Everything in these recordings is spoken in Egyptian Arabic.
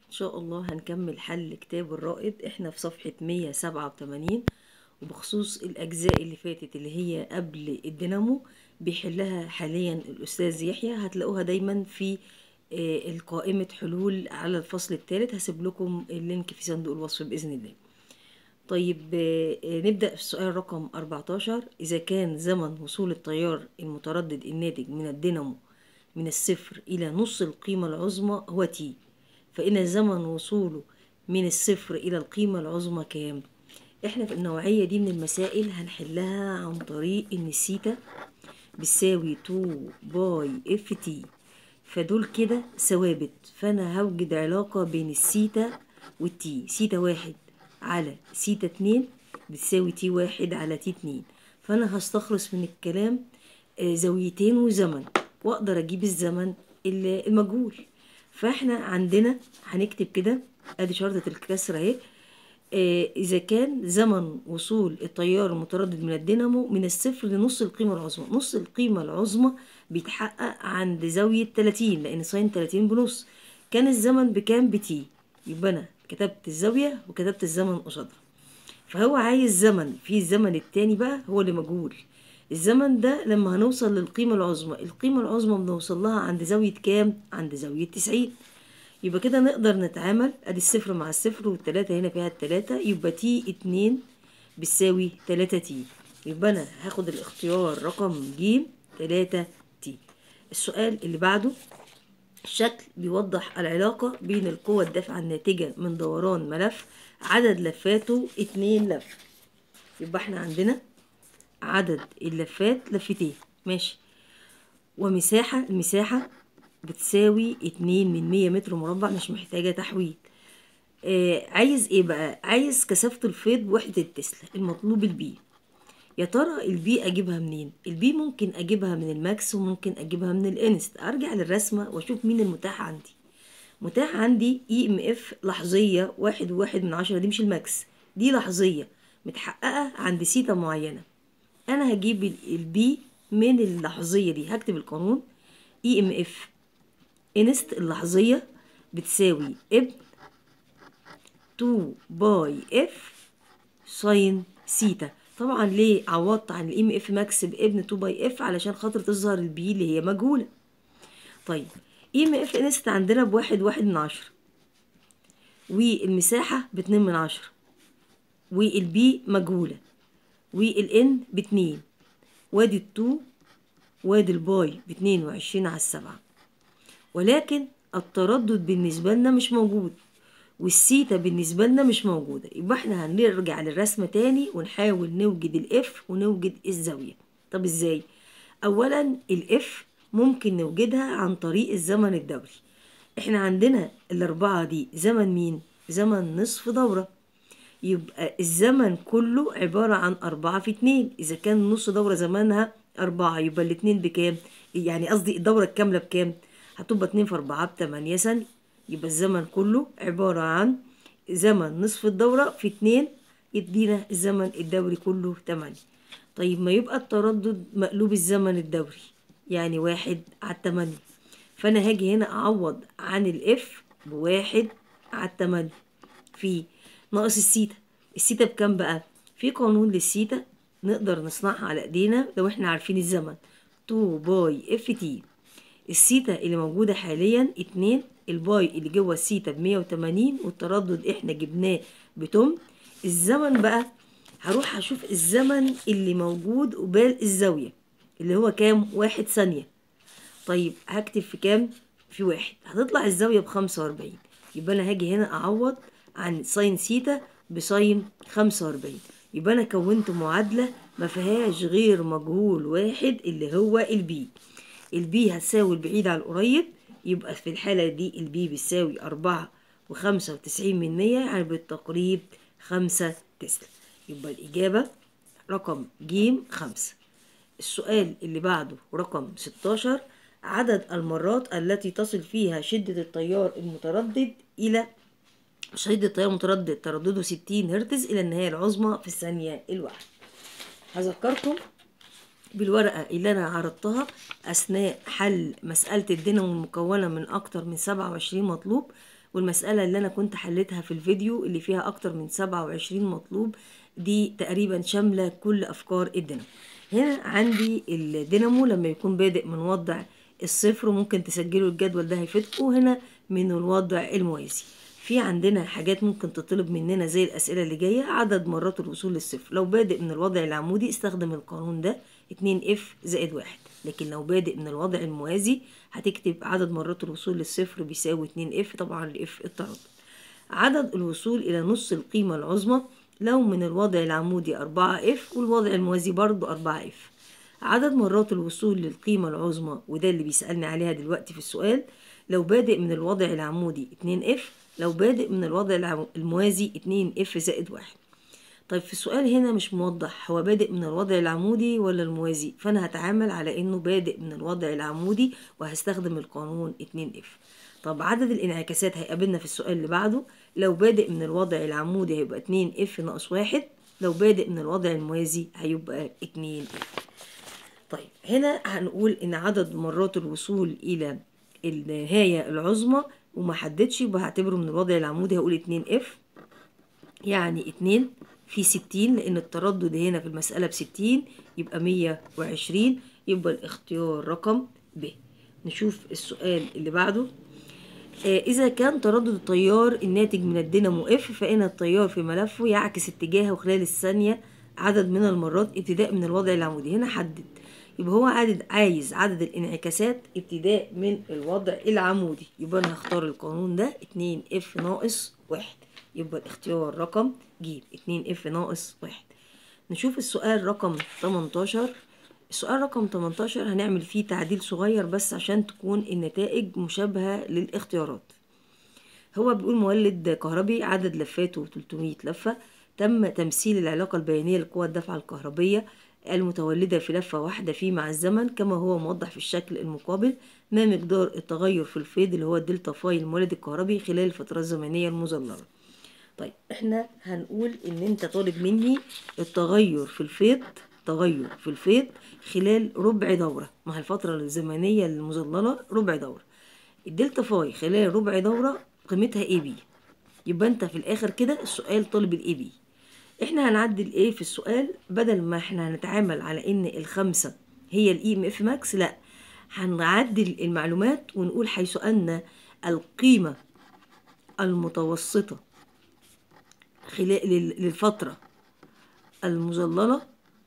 إن شاء الله هنكمل حل كتاب الرائد إحنا في صفحة 187 وبخصوص الأجزاء اللي فاتت اللي هي قبل الدينامو بيحلها حاليا الأستاذ يحيى هتلاقوها دايما في آه، القائمة حلول على الفصل الثالث هسيب لكم اللينك في صندوق الوصف بإذن الله طيب آه، آه، نبدأ في السؤال رقم 14 إذا كان زمن وصول التيار المتردد الناتج من الدينامو من الصفر إلى نص القيمة العظمى هو تي فإن زمن وصوله من الصفر إلى القيمة العظمى كام؟ إحنا في النوعية دي من المسائل هنحلها عن طريق إن السيتا بتساوي 2 باي اف تي فدول كده ثوابت فأنا هوجد علاقة بين السيتا والتي سيتا واحد على سيتا اتنين بتساوي تي واحد على تي اتنين فأنا هستخلص من الكلام آه، زاويتين وزمن وأقدر أجيب الزمن ال- المجهول فاحنا عندنا هنكتب كده ادي شرطة الكسر اهي آه، إذا كان زمن وصول التيار المتردد من الدينامو من الصفر لنص القيمة العظمى نص القيمة العظمى بيتحقق عند زاوية 30 لأن ساين 30 بنص كان الزمن بكام بتي يبقى أنا كتبت الزاوية وكتبت الزمن قصادها فهو عايز زمن في الزمن التاني بقى هو اللي مجهول الزمن ده لما هنوصل للقيمة العظمى القيمة العظمى بنوصل لها عند زاوية كام عند زاوية 90 يبقى كده نقدر نتعامل ادي الصفر مع الصفر والتلاتة هنا فيها التلاتة يبقى تي اتنين بتساوي تلاتة تي يبقى انا هاخد الاختيار رقم ج تلاتة تي السؤال اللي بعده الشكل بيوضح العلاقة بين القوة الدافعة الناتجة من دوران ملف عدد لفاته اتنين لف يبقى احنا عندنا عدد اللفات لفتين ماشي ومساحة المساحة بتساوي اتنين من مية متر مربع مش محتاجة تحويل آه عايز ايه بقى عايز كثافة الفيض بوحدة التسلا المطلوب البي يا ترى البي اجيبها منين البي ممكن اجيبها من الماكس وممكن اجيبها من الانست ارجع للرسمة واشوف مين المتاح عندي متاح عندي اي ام اف لحظية واحد وواحد من عشرة دي مش الماكس دي لحظية متحققة عند سيتا معينة انا هجيب ال- البي من اللحظية دي هكتب القانون اي ام اف انست اللحظية بتساوي ابن 2 باي اف ساين سيتا طبعا ليه عوضت عن الام اف ماكس بابن 2 باي اف علشان خاطر تظهر البي اللي هي مجهولة طيب ام اف انست عندنا بواحد واحد من عشرة والمساحة باتنين من عشرة والبي مجهولة والان باتنين وادي التو وادي الباي باتنين وعشرين على السبعة ولكن التردد بالنسبة لنا مش موجود والسيتا بالنسبة لنا مش موجودة يبقى احنا هنرجع للرسمة تاني ونحاول نوجد الاف ونوجد الزاوية طب ازاي اولا الاف ممكن نوجدها عن طريق الزمن الدوري احنا عندنا الاربعة دي زمن مين زمن نصف دورة يبقى الزمن كله عبارة عن أربعة في اتنين إذا كان نص دورة زمانها أربعة يبقى الاتنين بكام؟ يعني قصدي الدورة الكاملة بكام؟ هتبقى اتنين في أربعة بتمانية ثانية يبقى الزمن كله عبارة عن زمن نصف الدورة في اتنين يدينا الزمن الدوري كله تمانية طيب ما يبقى التردد مقلوب الزمن الدوري يعني واحد على التمانية فأنا هاجي هنا أعوض عن الإف بواحد على التمانية في ناقص السيتا السيتا بكام بقى في قانون للسيتا نقدر نصنعها على ايدينا لو احنا عارفين الزمن 2 باي اف تي السيتا اللي موجودة حاليا اتنين الباي اللي جوه السيتا بمية وتمانين والتردد احنا جبناه بتم الزمن بقى هروح اشوف الزمن اللي موجود قبال الزاوية اللي هو كام واحد ثانية طيب هكتب في كام في واحد هتطلع الزاوية بخمسة وأربعين يبقى أنا هاجي هنا أعوض عن ساين سيتا بساين خمسة وأربعين يبقى أنا كونت معادلة ما فيهاش غير مجهول واحد اللي هو البي البي هتساوي البعيد على القريب يبقى في الحالة دي البي بتساوي أربعة وخمسة وتسعين من مية يعني بالتقريب خمسة تسلا يبقى الإجابة رقم جيم خمسة السؤال اللي بعده رقم 16 عدد المرات التي تصل فيها شدة التيار المتردد إلى شدة التيار المتردد تردده 60 هرتز إلى النهاية العظمى في الثانية الواحدة هذكركم بالورقة اللي أنا عرضتها أثناء حل مسألة الدينامو المكونة من أكتر من 27 مطلوب والمسألة اللي أنا كنت حليتها في الفيديو اللي فيها أكتر من 27 مطلوب دي تقريبا شاملة كل أفكار الدينامو هنا عندي الدينامو لما يكون بادئ من وضع الصفر وممكن تسجلوا الجدول ده هيفيدكم هنا من الوضع الموازي في عندنا حاجات ممكن تطلب مننا زي الأسئلة اللي جاية عدد مرات الوصول للصفر لو بادئ من الوضع العمودي استخدم القانون ده 2 اف زائد واحد لكن لو بادئ من الوضع الموازي هتكتب عدد مرات الوصول للصفر بيساوي 2 اف طبعا الاف التردد عدد الوصول إلى نص القيمة العظمى لو من الوضع العمودي 4 اف والوضع الموازي برضو 4 اف عدد مرات الوصول للقيمة العظمى وده اللي بيسألني عليها دلوقتي في السؤال لو بادئ من الوضع العمودي 2 اف لو بادئ من الوضع الموازي 2 اف زائد واحد طيب في السؤال هنا مش موضح هو بادئ من الوضع العمودي ولا الموازي فأنا هتعامل على إنه بادئ من الوضع العمودي وهستخدم القانون 2 اف طب عدد الانعكاسات هيقابلنا في السؤال اللي بعده لو بادئ من الوضع العمودي هيبقى 2 اف ناقص واحد لو بادئ من الوضع الموازي هيبقى 2 اف طيب هنا هنقول ان عدد مرات الوصول الى النهاية العظمى وما حددش يبقى هعتبره من الوضع العمودي هقول 2 اف يعني 2 في 60 لان التردد هنا في المسألة بستين يبقى 120 يبقى الاختيار رقم ب نشوف السؤال اللي بعده آه إذا كان تردد التيار الناتج من الدينامو اف فإن التيار في ملفه يعكس اتجاهه خلال الثانية عدد من المرات ابتداء من الوضع العمودي هنا حدد يبقى هو عدد عايز عدد الانعكاسات ابتداء من الوضع العمودي يبقى انا هختار القانون ده 2 اف ناقص واحد يبقى الاختيار رقم ج 2 اف ناقص واحد نشوف السؤال رقم 18 السؤال رقم 18 هنعمل فيه تعديل صغير بس عشان تكون النتائج مشابهة للاختيارات هو بيقول مولد كهربي عدد لفاته 300 لفة تم تمثيل العلاقة البيانية لقوى الدفعة الكهربية المتولدة في لفة واحدة فيه مع الزمن كما هو موضح في الشكل المقابل ما مقدار التغير في الفيض اللي هو الدلتا فاي المولد الكهربي خلال الفترة الزمنية المظللة طيب احنا هنقول ان انت طالب مني التغير في الفيض تغير في الفيض خلال ربع دورة مع الفترة الزمنية المظللة ربع دورة الدلتا فاي خلال ربع دورة قيمتها اي بي يبقى انت في الاخر كده السؤال طالب الاي بي احنا هنعدل ايه في السؤال بدل ما احنا هنتعامل على ان الخمسة هي الاي ام اف ماكس لا هنعدل المعلومات ونقول حيث ان القيمة المتوسطة خلال للفترة المظللة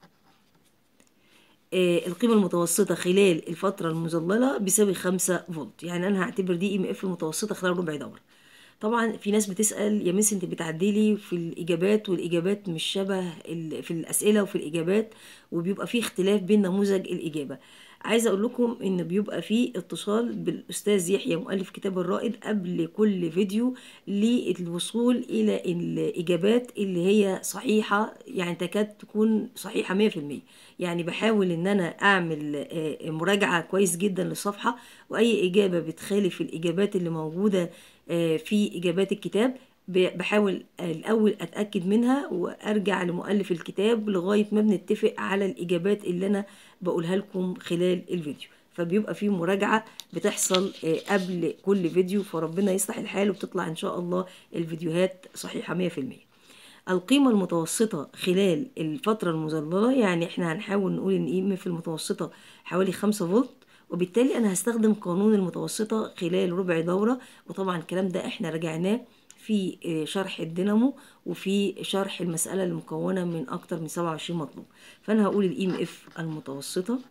آه القيمة المتوسطة خلال الفترة المظللة بيساوي خمسة فولت يعني أنا هعتبر دي ام اف المتوسطة خلال ربع دورة طبعا في ناس بتسأل يا مس انت بتعدلي في الإجابات والإجابات مش شبه في الأسئلة وفي الإجابات وبيبقى في اختلاف بين نموذج الإجابة عايزة أقول لكم إن بيبقى في اتصال بالأستاذ يحيى مؤلف كتاب الرائد قبل كل فيديو للوصول إلى الإجابات اللي هي صحيحة يعني تكاد تكون صحيحة مية في المية يعني بحاول إن أنا أعمل مراجعة كويس جدا للصفحة وأي إجابة بتخالف الإجابات اللي موجودة في إجابات الكتاب بحاول الأول أتأكد منها وأرجع لمؤلف الكتاب لغاية ما بنتفق على الإجابات اللي أنا بقولها لكم خلال الفيديو فبيبقى في مراجعة بتحصل قبل كل فيديو فربنا يصلح الحال وبتطلع إن شاء الله الفيديوهات صحيحة مية في المية القيمة المتوسطة خلال الفترة المظللة يعني احنا هنحاول نقول ان ايه في المتوسطة حوالي خمسة فولت وبالتالي انا هستخدم قانون المتوسطة خلال ربع دورة وطبعا الكلام ده احنا رجعناه في شرح الدينامو وفي شرح المسألة المكونة من أكتر من 27 مطلوب فأنا هقول الإي ام اف المتوسطة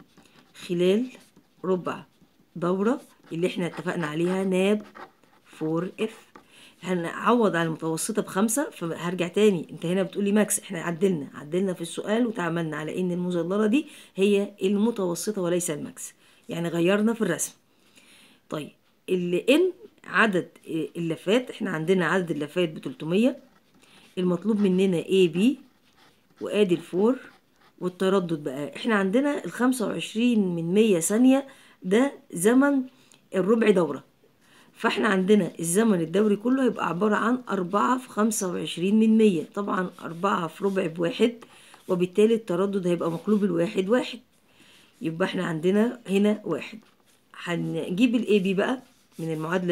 خلال ربع دورة اللي احنا اتفقنا عليها ناب 4 اف هنعوض على المتوسطة بخمسة فهرجع تاني انت هنا بتقولي ماكس احنا عدلنا عدلنا في السؤال وتعاملنا على ان المظللة دي هي المتوسطة وليس الماكس يعني غيرنا في الرسم طيب اللي ان عدد اللفات احنا عندنا عدد اللفات ب 300 المطلوب مننا A B وادي الفور والتردد بقى احنا عندنا ال 25 من 100 ثانية ده زمن الربع دورة فاحنا عندنا الزمن الدوري كله هيبقى عبارة عن أربعة في خمسة وعشرين من مية طبعا أربعة في ربع بواحد وبالتالي التردد هيبقى مقلوب الواحد واحد يبقى احنا عندنا هنا واحد هنجيب الاي بي بقى من المعادلة دي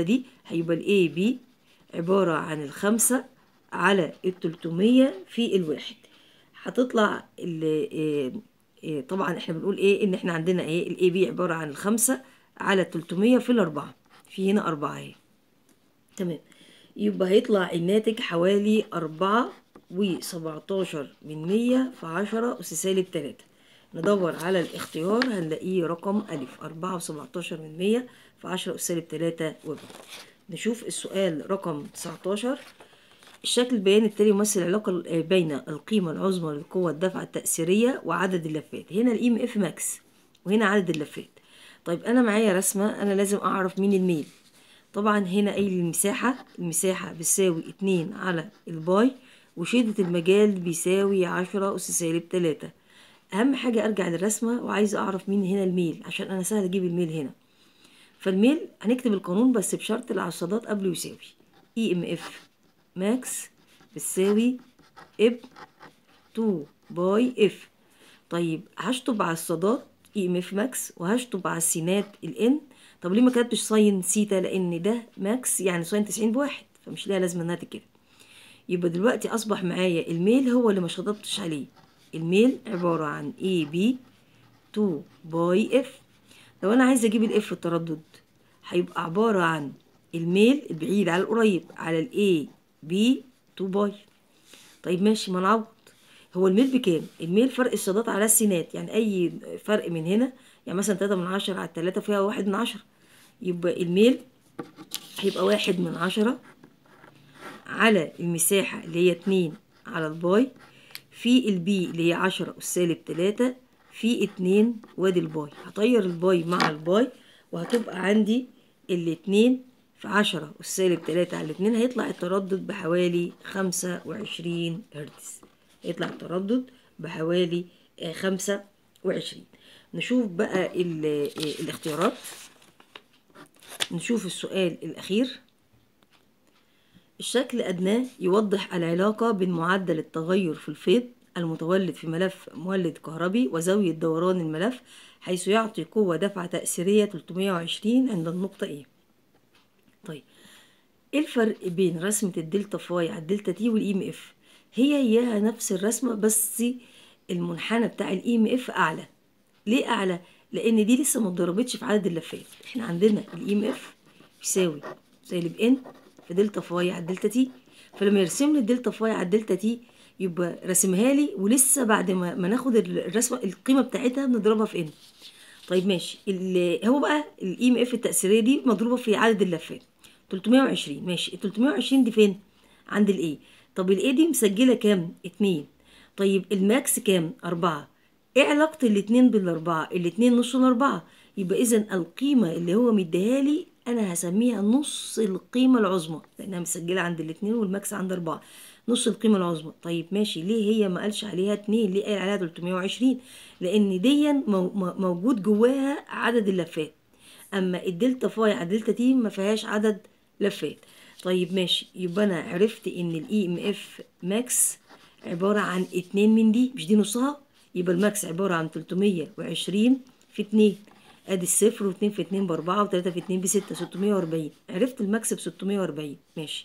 هيبقى الاي بي عبارة عن الخمسة على التلتمية في الواحد هتطلع ال طبعا احنا بنقول ايه ان احنا عندنا ايه الاي بي عبارة عن الخمسة على التلتمية في الاربعة في هنا اربعة اهي تمام يبقى هيطلع الناتج حوالي أربعة وسبعتاشر من مية في عشرة أس سالب تلاتة ندور على الاختيار هنلاقيه رقم ألف أربعة وسبعتاشر من مية في عشرة أس سالب تلاتة وبر نشوف السؤال رقم تسعتاشر الشكل البياني التالي يمثل العلاقة بين القيمة العظمى للقوة الدفعة التأثيرية وعدد اللفات هنا الإي ام اف ماكس وهنا عدد اللفات طيب أنا معايا رسمة أنا لازم أعرف مين الميل طبعا هنا قايل المساحة المساحة بتساوي اتنين على الباي وشدة المجال بيساوي عشرة أس سالب تلاتة أهم حاجة أرجع للرسمة وعايزة أعرف مين هنا الميل عشان أنا سهل أجيب الميل هنا فالميل هنكتب القانون بس بشرط العصادات قبله يساوي اي ام اف ماكس بتساوي اب 2 باي اف طيب هشطب على الصادات اي ام اف ماكس وهشطب على السينات الان طب ليه ما كتبتش ساين سيتا لان ده ماكس يعني ساين 90 بواحد فمش ليها لازمه انها كده يبقى دلوقتي اصبح معايا الميل هو اللي ما شطبتش عليه الميل عباره عن اي بي 2 باي اف لو انا عايزه اجيب الاف التردد هيبقى عباره عن الميل البعيد على القريب على الاي بي 2 باي طيب ماشي ما نعوض هو الميل بكام الميل فرق الصادات على السينات يعني اي فرق من هنا يعني مثلا تلاتة من عشرة على التلاتة فيها واحد من عشرة يبقى الميل هيبقى واحد من عشرة على المساحة اللي هي اتنين على الباي في البي اللي هي عشرة أس سالب تلاتة في اتنين وادي الباي هطير الباي مع الباي وهتبقى عندي الاتنين في عشرة أس سالب تلاتة على الاتنين هيطلع التردد بحوالي خمسة وعشرين هرتز يطلع التردد بحوالي خمسة وعشرين نشوف بقى الاختيارات نشوف السؤال الأخير الشكل أدناه يوضح العلاقة بين معدل التغير في الفيض المتولد في ملف مولد كهربي وزاوية دوران الملف حيث يعطي قوة دفع تأثيرية 320 عند النقطة A طيب ايه الفرق بين رسمة الدلتا فاي على الدلتا تي والاي ام اف هي هي نفس الرسمة بس المنحنى بتاع الاي ام اف اعلى ليه اعلى لان دي لسه ما اتضربتش في عدد اللفات احنا عندنا الاي ام اف يساوي سالب ان في دلتا فاي على الدلتا تي فلما يرسم لي الدلتا فاي على الدلتا تي يبقى راسمها لي ولسه بعد ما, ما ناخد الرسمه القيمه بتاعتها بنضربها في ان طيب ماشي هو بقى الاي ام اف التاثيريه دي مضروبه في عدد اللفات 320 ماشي ال 320 دي فين عند الاي طب الاي دي مسجله كام 2 طيب الماكس كام 4 ايه علاقه الاتنين بالاربعه الاتنين نص الاربعه يبقى اذا القيمه اللي هو مديها لي انا هسميها نص القيمه العظمى لانها مسجله عند الاتنين والماكس عند اربعه نص القيمه العظمى طيب ماشي ليه هي ما قالش عليها اتنين ليه قال عليها 320 لان دي موجود جواها عدد اللفات اما الدلتا فاي على الدلتا تي ما فيهاش عدد لفات طيب ماشي يبقى انا عرفت ان الاي ام اف ماكس عباره عن اتنين من دي مش دي نصها يبقى الماكس عباره عن 320 في 2 ادي الصفر واتنين في اتنين باربعة وتلاتة في اتنين بستة ستمية واربعين عرفت الماكس بستمية واربعين ماشي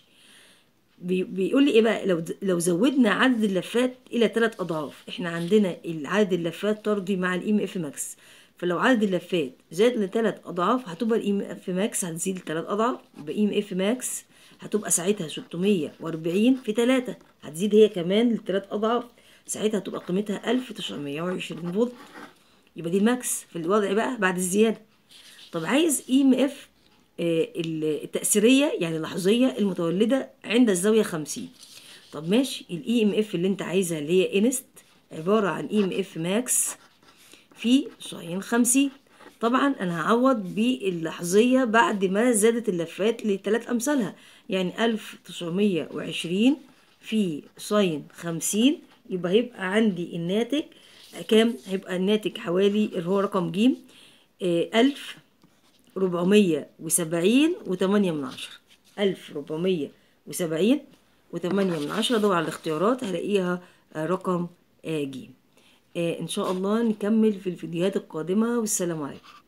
بي بيقول لي ايه بقى لو لو زودنا عدد اللفات الى ثلاث اضعاف احنا عندنا عدد اللفات ترضي مع الاي ام اف ماكس فلو عدد اللفات زاد لثلاث اضعاف هتبقى الاي ام اف ماكس هتزيد لثلاث اضعاف يبقى اي ام اف ماكس هتبقى ساعتها 640 في 3 هتزيد هي كمان لثلاث اضعاف ساعتها هتبقى قيمتها 1920 فولت يبقى دي الماكس في الوضع بقى بعد الزياده طب عايز اي ام اف التأثيرية يعني اللحظية المتولدة عند الزاوية 50 طب ماشي الاي ام اف اللي انت عايزها اللي هي انست عبارة عن اي ام اف ماكس في ساين 50 طبعا انا هعوض باللحظية بعد ما زادت اللفات لثلاث امثالها يعني 1920 في ساين 50 يبقى هيبقى عندي الناتج كام هيبقى الناتج حوالي اللي هو رقم ج ألف ربعمية وسبعين وتمانية من عشرة ألف ربعمية وسبعين وتمانية من عشرة دور على الاختيارات هلاقيها رقم ج إن شاء الله نكمل في الفيديوهات القادمة والسلام عليكم